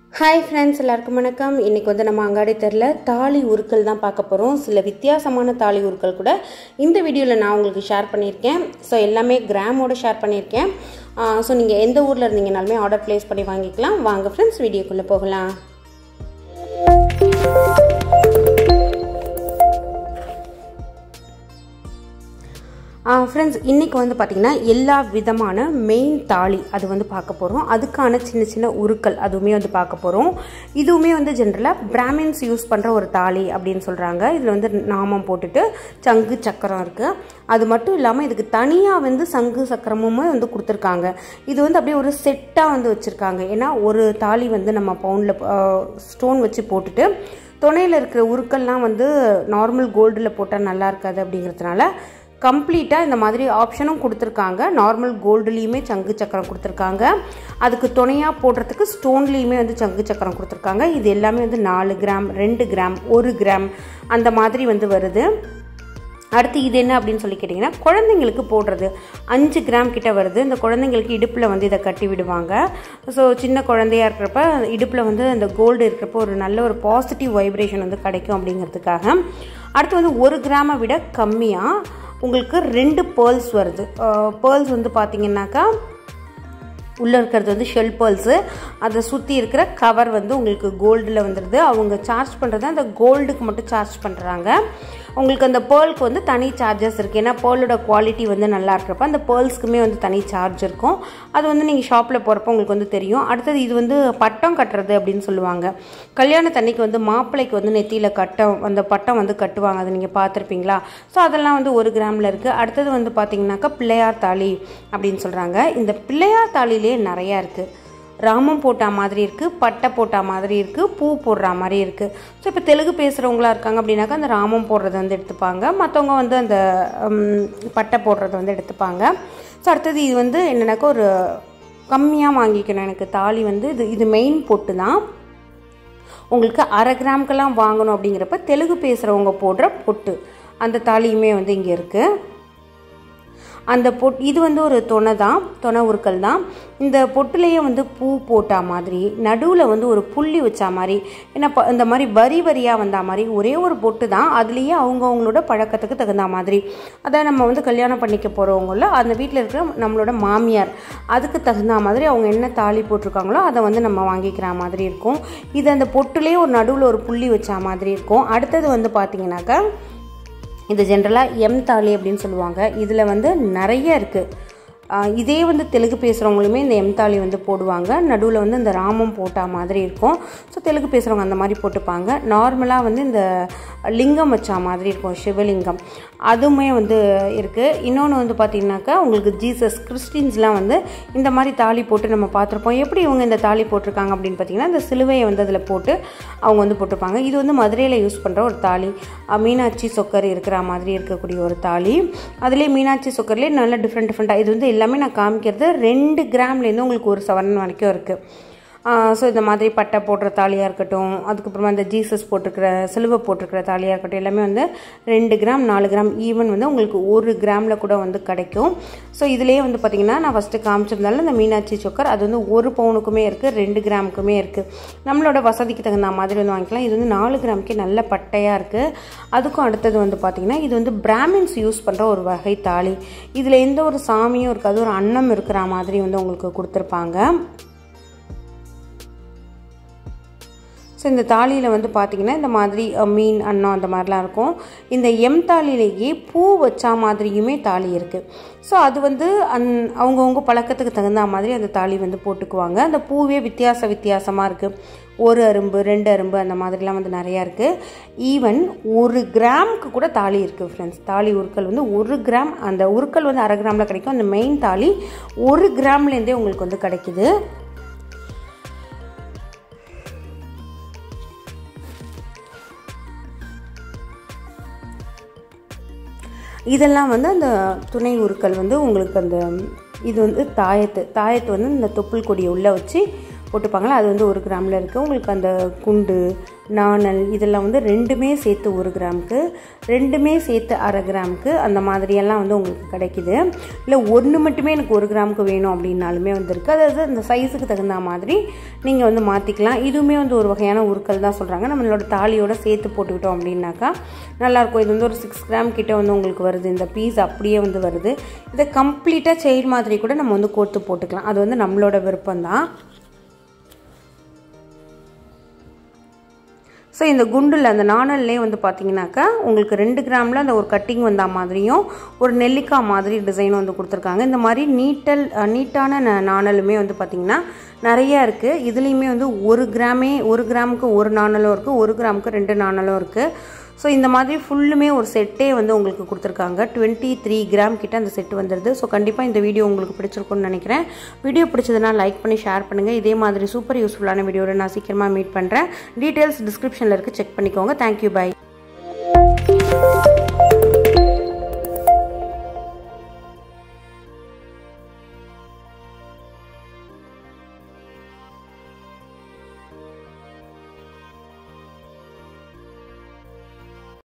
hi friends எல்லாருக்கும் வணக்கம் இன்றைக்கி வந்து நம்ம அங்காடி தெருல தாலி உருக்கள் தான் பார்க்க போகிறோம் சில வித்தியாசமான தாலி உருக்கள் கூட இந்த வீடியோவில் நான் உங்களுக்கு ஷேர் பண்ணியிருக்கேன் ஸோ எல்லாமே கிராமோட ஷேர் பண்ணியிருக்கேன் ஸோ நீங்கள் எந்த ஊரில் இருந்தீங்கனாலுமே ஆர்டர் ப்ளேஸ் பண்ணி வாங்கிக்கலாம் வாங்க ஃப்ரெண்ட்ஸ் வீடியோக்குள்ளே போகலாம் ஃப்ரெண்ட்ஸ் இன்றைக்கி வந்து பார்த்திங்கன்னா எல்லா விதமான மெயின் தாலி அது வந்து பார்க்க போகிறோம் அதுக்கான சின்ன சின்ன உருக்கள் அதுவுமே வந்து பார்க்க போகிறோம் இதுவுமே வந்து ஜென்ரலாக பிராமின்ஸ் யூஸ் பண்ணுற ஒரு தாலி அப்படின்னு சொல்கிறாங்க இதில் வந்து நாமம் போட்டுட்டு சங்கு சக்கரம் இருக்குது அது மட்டும் இல்லாமல் இதுக்கு தனியாக வந்து சங்கு சக்கரமுமே வந்து கொடுத்துருக்காங்க இது வந்து அப்படியே ஒரு செட்டாக வந்து வச்சுருக்காங்க ஏன்னா ஒரு தாலி வந்து நம்ம பவுண்டில் ஸ்டோன் வச்சு போட்டுட்டு துணையில் இருக்கிற உருக்கள்லாம் வந்து நார்மல் கோல்டில் போட்டால் நல்லா இருக்காது அப்படிங்கிறதுனால கம்ப்ளீட்டாக இந்த மாதிரி ஆப்ஷனும் கொடுத்துருக்காங்க நார்மல் கோல்டுலேயுமே சங்கு சக்கரம் கொடுத்துருக்காங்க அதுக்கு துணையாக போடுறதுக்கு ஸ்டோன்லேயுமே வந்து சங்கு சக்கரம் கொடுத்துருக்காங்க இது எல்லாமே வந்து நாலு கிராம் ரெண்டு கிராம் ஒரு கிராம் அந்த மாதிரி வந்து வருது அடுத்து இது என்ன அப்படின்னு சொல்லி கேட்டிங்கன்னா குழந்தைங்களுக்கு போடுறது அஞ்சு கிராம் கிட்ட வருது இந்த குழந்தைங்களுக்கு இடுப்பில் வந்து இதை கட்டி விடுவாங்க ஸோ சின்ன குழந்தையா இருக்கிறப்ப இடுப்பில் வந்து அந்த கோல்டு இருக்கிறப்போ ஒரு நல்ல ஒரு பாசிட்டிவ் வைப்ரேஷன் வந்து கிடைக்கும் அப்படிங்கிறதுக்காக அடுத்து வந்து ஒரு கிராமை விட கம்மியாக உங்களுக்கு ரெண்டு பேர்ல்ஸ் வருது பேர்ல்ஸ் வந்து பார்த்தீங்கன்னாக்கா உள்ளே இருக்கிறது வந்து ஷெல் பேர்ல்ஸு அதை சுற்றி இருக்கிற கவர் வந்து உங்களுக்கு கோல்டில் வந்துடுது அவங்க சார்ஜ் பண்ணுறது அந்த கோல்டுக்கு மட்டும் சார்ஜ் பண்ணுறாங்க உங்களுக்கு அந்த பேர்லுக்கு வந்து தனி சார்ஜஸ் இருக்குது ஏன்னா பேர்லோட குவாலிட்டி வந்து நல்லா இருக்கிறப்ப அந்த பேர்ல்ஸ்க்குமே வந்து தனி சார்ஜ் இருக்கும் அது வந்து நீங்கள் ஷாப்பில் போகிறப்ப உங்களுக்கு வந்து தெரியும் அடுத்தது இது வந்து பட்டம் கட்டுறது அப்படின்னு சொல்லுவாங்க கல்யாணத்தன்னைக்கு வந்து மாப்பிள்ளைக்கு வந்து நெத்தியில் கட்டம் அந்த பட்டம் வந்து கட்டுவாங்க அதை நீங்கள் பார்த்துருப்பீங்களா ஸோ அதெல்லாம் வந்து ஒரு கிராமில் இருக்குது அடுத்தது வந்து பார்த்தீங்கன்னாக்கா பிள்ளையார் தாலி அப்படின்னு சொல்கிறாங்க இந்த பிள்ளையார் தாலிலே நிறையா இருக்குது ராமம் போட்டா மாதிரி இருக்குது பட்டை போட்டா மாதிரி இருக்குது பூ போடுற மாதிரி இருக்குது ஸோ இப்போ தெலுங்கு பேசுகிறவங்களா இருக்காங்க அப்படின்னாக்கா அந்த ராமம் போடுறத வந்து எடுத்துப்பாங்க மற்றவங்க வந்து அந்த பட்டை போடுறத வந்து எடுத்துப்பாங்க ஸோ அடுத்தது இது வந்து என்னென்னாக்கா ஒரு கம்மியாக வாங்கிக்கணும் எனக்கு தாலி வந்து இது இது மெயின் பொட்டு தான் உங்களுக்கு அரை கிராம்க்கெல்லாம் வாங்கணும் அப்படிங்கிறப்ப தெலுங்கு பேசுகிறவங்க போடுற பொட்டு அந்த தாலியுமே வந்து இங்கே இருக்குது அந்த பொட் இது வந்து ஒரு தொணை தான் தொணை உருக்கள் தான் இந்த பொட்டுலேயே வந்து பூ போட்டா மாதிரி நடுவில் வந்து ஒரு புள்ளி வச்சா மாதிரி ஏன்னா இந்த மாதிரி வரி வரியாக வந்தா மாதிரி ஒரே ஒரு பொட்டு தான் அதுலேயே அவங்கவுங்களோட பழக்கத்துக்கு தகுந்த மாதிரி அதை நம்ம வந்து கல்யாணம் பண்ணிக்க போகிறவங்கள அந்த வீட்டில் இருக்கிற நம்மளோட மாமியார் அதுக்கு தகுந்த மாதிரி அவங்க என்ன தாலி போட்டிருக்காங்களோ அதை வந்து நம்ம வாங்கிக்கிற மாதிரி இருக்கும் இது அந்த பொட்டுலேயே ஒரு நடுவில் ஒரு புள்ளி வச்சா மாதிரி இருக்கும் அடுத்தது வந்து பார்த்திங்கனாக்கா இது ஜென்ரலாக எம் தாலி அப்படின்னு சொல்லுவாங்க இதில் வந்து நிறைய இருக்குது இதே வந்து தெலுங்கு பேசுகிறவங்களுமே இந்த எம் தாலி வந்து போடுவாங்க நடுவில் வந்து இந்த ராமம் போட்டா மாதிரி இருக்கும் ஸோ தெலுங்கு பேசுகிறவங்க அந்த மாதிரி போட்டுப்பாங்க நார்மலாக வந்து இந்த லிங்கம் வச்சா மாதிரி இருக்கும் சிவலிங்கம் அதுவுமே வந்து இருக்குது இன்னொன்று வந்து பார்த்திங்கனாக்கா உங்களுக்கு ஜீசஸ் கிறிஸ்டின்ஸ்லாம் வந்து இந்த மாதிரி தாலி போட்டு நம்ம பார்த்துருப்போம் எப்படி இவங்க இந்த தாலி போட்டிருக்காங்க அப்படின்னு பார்த்தீங்கன்னா இந்த சிலுவையை வந்து அதில் போட்டு அவங்க வந்து போட்டிருப்பாங்க இது வந்து மதுரையில் யூஸ் பண்ணுற ஒரு தாலி மீனாட்சி சொக்கர் இருக்கிற மாதிரி இருக்கக்கூடிய ஒரு தாலி அதுலேயே மீனாட்சி சொக்கர்லேயே நல்ல டிஃப்ரெண்ட் டிஃப்ரெண்ட்டாக இது வந்து எல்லாமே நான் காமிக்கிறது ரெண்டு கிராம்லேருந்து உங்களுக்கு ஒரு செவன் வரைக்கும் இருக்குது ஸோ இந்த மாதிரி பட்டை போடுற தாலியாக இருக்கட்டும் அதுக்கப்புறமா இந்த ஜீசஸ் போட்டிருக்கிற சிலுவை போட்டிருக்கிற தாலியாக இருக்கட்டும் எல்லாமே வந்து ரெண்டு கிராம் நாலு கிராம் ஈவன் வந்து உங்களுக்கு ஒரு கிராமில் கூட வந்து கிடைக்கும் ஸோ இதுலேயே வந்து பார்த்திங்கன்னா நான் ஃபஸ்ட்டு காமிச்சிருந்தாலும் இந்த மீனாட்சி சொக்கர் அது வந்து ஒரு பவுனுக்குமே இருக்குது ரெண்டு கிராமுக்குமே இருக்குது நம்மளோட வசதிக்கு தகுந்த மாதிரி வந்து வாங்கிக்கலாம் இது வந்து நாலு கிராமுக்கே நல்ல பட்டையாக இருக்குது அதுக்கும் அடுத்தது வந்து பார்த்திங்கன்னா இது வந்து பிராமின்ஸ் யூஸ் பண்ணுற ஒரு வகை தாலி இதில் எந்த ஒரு சாமியும் இருக்காது ஒரு அன்னம் இருக்கிற மாதிரி வந்து உங்களுக்கு கொடுத்துருப்பாங்க ஸோ இந்த தாலியில் வந்து பார்த்திங்கன்னா இந்த மாதிரி மீன் அன்னம் அந்த மாதிரிலாம் இருக்கும் இந்த எம் தாலிலேயே பூ வச்சா மாதிரியுமே தாலி இருக்குது ஸோ அது வந்து அந் அவங்கவுங்க பழக்கத்துக்கு தகுந்த மாதிரி அந்த தாலி வந்து போட்டுக்குவாங்க அந்த பூவே வித்தியாச வித்தியாசமாக இருக்குது ஒரு அரும்பு ரெண்டு அரும்பு அந்த மாதிரிலாம் வந்து நிறையா இருக்குது ஈவன் ஒரு கிராமுக்கு கூட தாலி இருக்குது ஃப்ரெண்ட்ஸ் தாலி உருக்கள் வந்து ஒரு கிராம் அந்த உருக்கள் வந்து அரை கிராமில் கிடைக்கும் அந்த மெயின் தாலி ஒரு கிராம்லேருந்தே உங்களுக்கு வந்து கிடைக்குது இதெல்லாம் வந்து அந்த துணை உருக்கள் வந்து உங்களுக்கு அந்த இது வந்து தாயத்து தாயத்து வந்து இந்த தொப்புள் கொடியை உள்ளே வச்சு போட்டுப்பாங்களா அது வந்து ஒரு கிராமில் இருக்குது உங்களுக்கு அந்த குண்டு நாணல் இதெல்லாம் வந்து ரெண்டுமே சேர்த்து ஒரு கிராமுக்கு ரெண்டுமே சேர்த்து அரை கிராமுக்கு அந்த மாதிரியெல்லாம் வந்து உங்களுக்கு கிடைக்குது இல்லை ஒன்று மட்டுமே எனக்கு ஒரு கிராமுக்கு வேணும் அப்படின்னாலுமே வந்துருக்கு அதாவது அந்த சைஸுக்கு தகுந்த மாதிரி நீங்கள் வந்து மாற்றிக்கலாம் இதுவுமே வந்து ஒரு வகையான உருக்கள் தான் சொல்கிறாங்க நம்மளோட தாலியோட சேர்த்து போட்டுக்கிட்டோம் அப்படின்னாக்கா நல்லாயிருக்கும் இது வந்து ஒரு சிக்ஸ் கிராம் கிட்ட வந்து உங்களுக்கு வருது இந்த பீஸ் அப்படியே வந்து வருது இதை கம்ப்ளீட்டாக செயின் மாதிரி கூட நம்ம வந்து கோர்த்து போட்டுக்கலாம் அது வந்து நம்மளோட விருப்பம் தான் ஸோ இந்த குண்டில் அந்த நாணல்லே வந்து பார்த்தீங்கன்னாக்கா உங்களுக்கு ரெண்டு கிராமில் அந்த ஒரு கட்டிங் வந்த மாதிரியும் ஒரு நெல்லிக்காய் மாதிரி டிசைன் வந்து கொடுத்துருக்காங்க இந்த மாதிரி நீட்டல் நீட்டான ந நாணலுமே வந்து பார்த்திங்கன்னா நிறையா இருக்குது இதுலேயுமே வந்து ஒரு கிராமே ஒரு கிராமுக்கு ஒரு நாணலும் இருக்குது ஒரு கிராமுக்கு ரெண்டு நாணலும் இருக்குது ஸோ இந்த மாதிரி ஃபுல்லுமே ஒரு செட்டே வந்து உங்களுக்கு கொடுத்துருக்காங்க டுவெண்ட்டி த்ரீ கிராம் கிட்ட அந்த செட் வந்துடுது ஸோ கண்டிப்பாக இந்த வீடியோ உங்களுக்கு பிடிச்சிருக்கும்னு நினைக்கிறேன் வீடியோ பிடிச்சதுன்னா லைக் பண்ணி ஷேர் பண்ணுங்கள் இதே மாதிரி சூப்பர் யூஸ்ஃபுல்லான வீடியோவில் நான் சீக்கிரமாக மீட் பண்ணுறேன் டீட்டெயில்ஸ் டிஸ்கிரிப்ஷனில் இருக்குது செக் பண்ணிக்கோங்க தேங்க்யூ பை